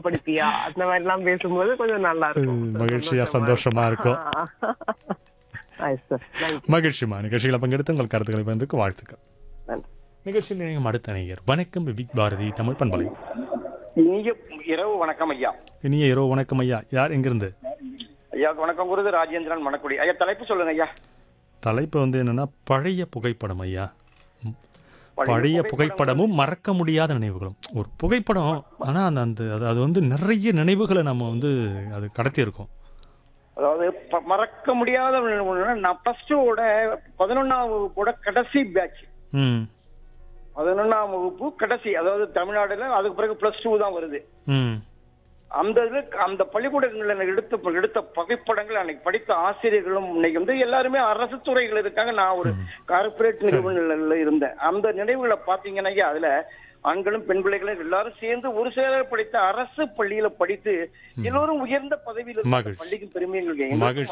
படிப்பியா அந்த மாதிரி எல்லாம் பேசும்போது கொஞ்சம் நல்லா இருக்கும் ம், மகிழ்ச்சியா, சந்தோஷமா இருக்கும். Nice sir. Thank you. மகிழ்ச்சிமா நிகழ்ச்சியில் பங்கெடுத்து உங்கள் கருத்துக்களை பகிர்ந்துக்கு வாழ்த்துக்கள் நன்றி. நிகழ்ச்சியில் இணையும் அடுத்த நேயர் வணக்கம் விவிக் பாரதி தமிழ் பண்பலை இனிய இரவு வணக்கம் ஐயா இனிய இரவு வணக்கம் ஐயா யார் எங்கிருந்து ஐயா வணக்கம் குருது ராஜேந்திரன் மணக்குடி ஐயா தலைப்பு சொல்லுங்க ஐயா தலைப்பு வந்து என்னன்னா பழைய புகைப்படம் ஐயா ம். பழைய பழைய புகைப்படம் புகைப்படமும் மறக்க முடியாத நினைவுகளும் ஒரு புகைப்படம் ஆனா அந்த அந்த அது அது வந்து நிறைய நினைவுகளை நம்ம வந்து அது கடத்தி இருக்கோம் அதாவது ப- மறக்க முடியாத ஒண்ணு, நான் பிளஸ் டூவோட பதினொன்னாம் வகுப்போட கடைசி பேட்ச் ம் பதினொன்னாம் வகுப்பு கடைசி அதாவது தமிழ்நாடுல அதுக்கு பிறகு பிளஸ் டூ தான் வருது ம் அந்த இது அந்த பள்ளிக்கூடங்களில் எடுத்த எடுத்த புகைப்படங்கள் அன்னைக்கு படித்த ஆசிரியர்களும் இன்னைக்கு வந்து எல்லாருமே அரசு துறைகள் இருக்காங்க நான் ஒரு கார்ப்பரேட் நிறுவனங்கள்ல இருந்தேன் அந்த நினைவுகளை பாத்தீங்கன்னா ஐயா, அதுல ஆண்களும் பெண் பிள்ளைகளும் எல்லாரும் சேர்ந்து ஒரு சேர படித்த அரசு பள்ளியில படித்து எல்லோரும் உயர்ந்த பதவியில் இருந்த மகிழ்ச்சி. பள்ளிக்கு பெருமைகள் எங்களுக்கு மகிழ்ச்சி